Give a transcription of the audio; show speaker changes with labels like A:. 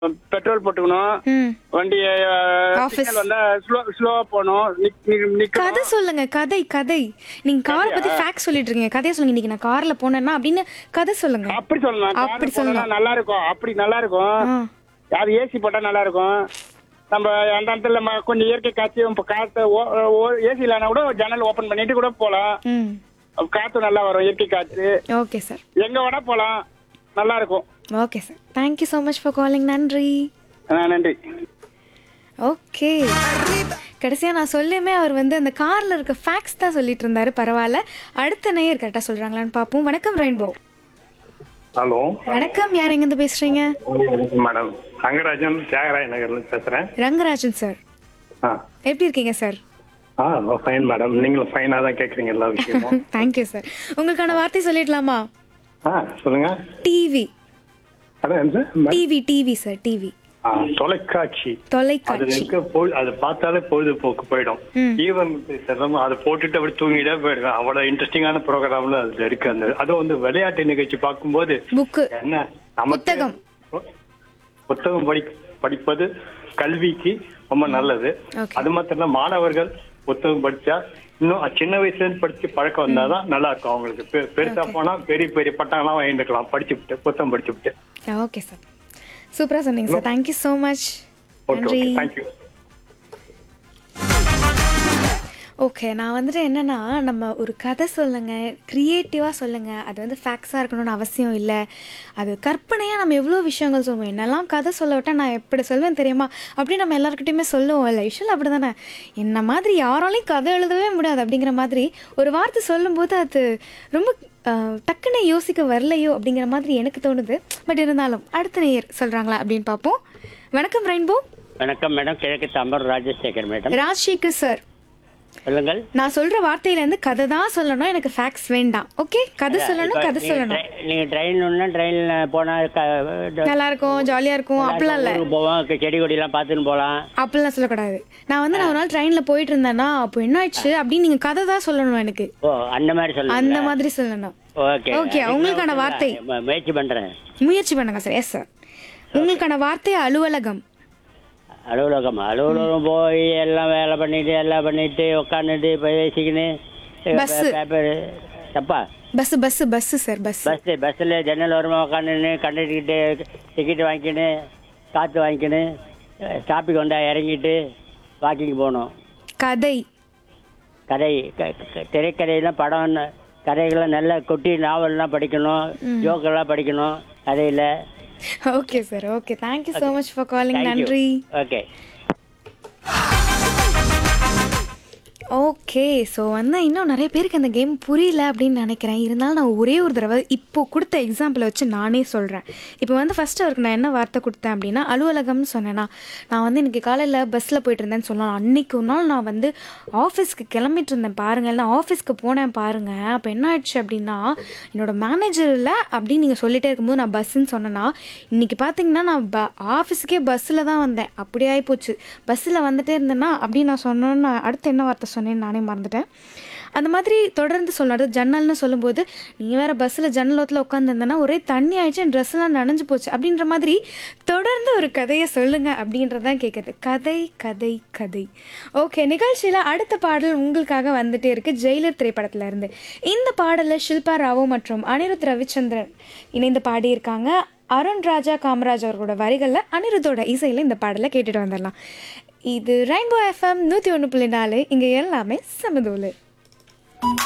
A: Petrol போட்டுக்கணும்
B: ம்
A: வண்டி
B: Office.
A: சிக்னல் வந்தா ஸ்லோ ஸ்லோவா போகணும் நிக்- நிக்-
B: கதை
A: நிக்கணும்
B: சொல்லுங்க கதை கதை நீங்க கார் பத்தி ஃபேக்ட் சொல்லிட்டு இருக்கீங்க கதையை சொல்லுங்க இன்னைக்கு நான் கார்ல போனேன்னா அப்படின்னு கதை சொல்லுங்க
A: அப்படி சொல்லலாம்
B: அப்படி
A: அப்படி
B: சொல்லலாம்.
A: சொல்லலாம் நல்லா இருக்கும் அப்படி நல்லா இருக்கும்
B: ஆ.
A: அது ஏசி போட்டா நல்லா இருக்கும் நம்ம அந்த இடத்துல நம்ம கொஞ்சம் இயற்கை காட்சி இப்போ காத்து ஏசி இல்லைனா கூட ஜன்னல் ஓபன் பண்ணிட்டு கூட போலாம்
B: ம்
A: காத்து நல்லா வரும் இயற்கை காற்று
B: ஓகே சார்
A: எங்க வேணா போலாம் நல்லா இருக்கும்
B: okay sir thank you so much for calling நன்றி
A: ஆ, நன்றி
B: ஓகே கடைசியாக நான் சொல்லியுமே அவர் வந்து அந்த காரில் இருக்க ஃபேக்ஸ் தான் சொல்லிட்டு இருந்தாரு பரவாயில்ல அடுத்த நேயர் கரெக்டாக சொல்கிறாங்களான்னு பார்ப்போம் வணக்கம் ரெயின்போ
C: ஹலோ
B: வணக்கம் யார் எங்கேருந்து பேசுகிறீங்க
C: மேடம் ரங்கராஜன் தியாகராய நகர்ல இருந்து பேசுறேன்
B: ரங்கராஜன் சார்
C: ஆ
B: எப்படி இருக்கீங்க சார்
C: ஆ ஃபைன் மேடம் நீங்களும் ஃபைனாக தான் கேட்குறீங்க எல்லா விஷயமும்
B: தேங்க்யூ சார் உங்களுக்கான வார்த்தை சொல்லிடலாமா
C: ஆ சொல்லுங்க
B: டிவி
C: அதான் என்ன sir?
B: TV TV sir TV
C: ஆ, தொலைக்காட்சி அது
B: தொலைக்காட்சி
C: இருக்க பொழு அது பார்த்தாலே பொழுதுபோக்கு போயிடும்
B: ம்.
C: ஈவன் சிலமா அதை போட்டுட்டு அப்படி தூங்கிட்டே போயிடுவேன் அவ்வளோ இன்ட்ரெஸ்டிங்கான ப்ரோக்ராம்ல அதுல இருக்கு அந்த அதுவும் வந்து விளையாட்டு நிகழ்ச்சி பார்க்கும்போது
B: புக்கு
C: என்ன நமக்கு
B: புத்தகம்.
C: புத்தகம் படி படிப்பது கல்விக்கு ரொம்ப நல்லது
B: Okay.
C: அது மாத்திரம் இல்ல மாணவர்கள் புத்தகம் படிச்சா இன்னும் சின்ன வயசுல இருந்து படிச்சு பழக்கம் வந்தாதான் நல்லா இருக்கும் அவங்களுக்கு பெ- பெருசா போனா பெரிய பெரிய பட்டம்லாம் வாங்கிட்டுக்கலாம் படிச்சுவிட்டு புத்தகம் படிச்சுவிட்டு
B: ஓகே சார் சூப்பராக சொன்னீங்க sir thank you so much
C: okay
B: நன்றி
C: ஓகே தேங்க்யூ
B: ஓகே நான் வந்துட்டு என்னன்னா நம்ம ஒரு கதை சொல்லுங்க க்ரியேட்டிவாக சொல்லுங்க அது வந்து ஃபேக்ஸாக இருக்கணும்னு அவசியம் இல்லை அது கற்பனையாக நம்ம எவ்வளோ விஷயங்கள் சொல்லுவோம் என்னெல்லாம் கதை சொல்ல விட்டா நான் எப்படி சொல்வேன் தெரியுமா அப்படி நம்ம எல்லாருக்கிட்டையுமே சொல்லுவோம் இல்லை விஷயம் அப்படி தானே என்ன மாதிரி யாராலையும் கதை எழுதவே முடியாது அப்படிங்கிற மாதிரி ஒரு வார்த்தை சொல்லும்போது அது ரொம்ப ஆஹ், டக்குன்னு யோசிக்க வரலையோ அப்படிங்கிற மாதிரி எனக்கு தோணுது பட் இருந்தாலும் அடுத்த நேயர் சொல்கிறாங்களா அப்படின்னு பார்ப்போம் வணக்கம் ரெயின்போ
D: வணக்கம் மேடம் கிழக்கு தாம்பரம் ராஜசேகர் மேடம்
B: ராஜ்சேகர் சார்
D: சொல்லுங்கள்
B: நான் சொல்ற வார்த்தையில இருந்து கதை தான் சொல்லணும் எனக்கு ஃபேக்ட்ஸ் வேண்டாம் ஓகே கதை சொல்லணும்
D: இப்ப
B: கதை
D: நீங்க
B: சொல்லணும்
D: ட்ரெயின்- நீங்க ட்ரெயின் ஒண்ணா ட்ரெயின்ல போனா க- ட-
B: நல்லா இருக்கும் ஜாலியா இருக்கும் அப்படிலாம் இல்ல
D: ஊருக்கு போவோம் க- செடி கொடி எல்லாம் பார்த்துன்னு போலாம்
B: அப்படிலாம் சொல்லக்கூடாது நான் வந்து நான் ஒரு நாள் ட்ரெயின்ல போயிட்டு இருந்தேன்னா அப்போ என்ன ஆயிடுச்சு அப்படின்னு நீங்க கதை தான் சொல்லணும் எனக்கு
D: ஓ அந்த மாதிரி
B: அந்த
D: சொல்லுங்க
B: மாதிரி சொல்லணும்
D: ஓகே
B: Okay, உங்களுக்கான வார்த்தை.
D: மு- முயற்சி பண்றேன்
B: முயற்சி பண்ணுங்க சார் எஸ் சார் உங்களுக்கான வார்த்தை அலுவலகம்
D: அலுவலகம் அலுவலகம் போய் எல்லாம் வேலை பண்ணிட்டு எல்லாம் பண்ணிட்டு உட்காந்துட்டு பேசிக்கின்னு
B: Bus.
D: பேப்பர் தப்பா
B: bus bus bus sir bus
D: bus பஸ்ஸில் ஜன்னல் ஓரமாக உட்காந்துன்னு கண்டக்டர்கிட்ட டிக்கெட் வாங்கிக்கின்னு காற்று வாங்கிக்கின்னு ஸ்டாப்பிங் வந்தா இறங்கிட்டு வாக்கிங் போகணும்
B: கதை
D: கதை க- க- திரைக்கதையெல்லாம் படம் கதைகள்லாம் நல்லா கொட்டி நாவல்லாம் படிக்கணும் ஜோக்கெல்லாம் படிக்கணும் கதையில்
B: okay sir okay thank you so much for calling நன்றி
D: ஓகே
B: ஓகே ஸோ வந்து இன்னும் நிறைய பேருக்கு அந்த கேம் புரியல அப்படின்னு நினைக்கிறேன் இருந்தாலும் நான் ஒரே ஒரு தடவை இப்போ கொடுத்த எக்ஸாம்பிளை வச்சு நானே சொல்கிறேன் இப்போ வந்து ஃபஸ்ட்டு அவருக்கு நான் என்ன வார்த்தை கொடுத்தேன் அப்படின்னா அலுவலகம்னு சொன்னேன்னா நான் வந்து இன்றைக்கி காலையில் பஸ்ஸில் போயிட்டு இருந்தேன்னு சொல்லலாம் அன்றைக்கி ஒரு நாள் நான் வந்து ஆஃபீஸ்க்கு கிளம்பிட்டு இருந்தேன் பாருங்கள் நான் ஆஃபீஸ்க்கு போனேன் பாருங்கள் அப்போ என்ன ஆயிடுச்சு அப்படின்னா என்னோட மேனேஜரில் அப்படின்னு நீங்கள் சொல்லிட்டே இருக்கும்போது நான் பஸ்ஸுன்னு சொன்னேன்னா இன்றைக்கி பார்த்தீங்கன்னா நான் ப ஆஃபீஸுக்கே பஸ்ஸில் தான் வந்தேன் அப்படி ஆகிப்போச்சு பஸ்ஸில் வந்துட்டே இருந்தேன்னா அப்படின்னு நான் சொன்னேன்னு நான் அடுத்து என்ன வார்த்தை சொன்னேன்னு நானே மறந்துட்டேன் அந்த மாதிரி தொடர்ந்து சொல்லணும் அதாவது ஜன்னல்னு சொல்லும்போது நீ வேற பஸ்ஸில் ஜன்னலத்தில் உட்காந்துருந்தேன்னா ஒரே தண்ணி ஆயிடுச்சு என் ட்ரெஸ்லாம் நனைஞ்சு போச்சு அப்படின்ற மாதிரி தொடர்ந்து ஒரு கதையை சொல்லுங்க அப்படின்றதான் கேட்குது கதை கதை கதை ஓகே நிகழ்ச்சியில் அடுத்த பாடல் உங்களுக்காக வந்துட்டே இருக்கு ஜெயிலர் திரைப்படத்துல இருந்து இந்த பாடலில் ஷில்பா ராவோ மற்றும் அனிருத் ரவிச்சந்திரன் இணைந்து பாடியிருக்காங்க அருண் ராஜா காமராஜ் அவர்களோட வரிகளில் அனிருத்தோட இசையில் இந்த பாடலை கேட்டுட்டு வந்துடலாம் இது ரெயின்போ எஃப்எம் நூற்றி ஒன்று புள்ளி நாலு இங்கே எல்லாமே சமதூலு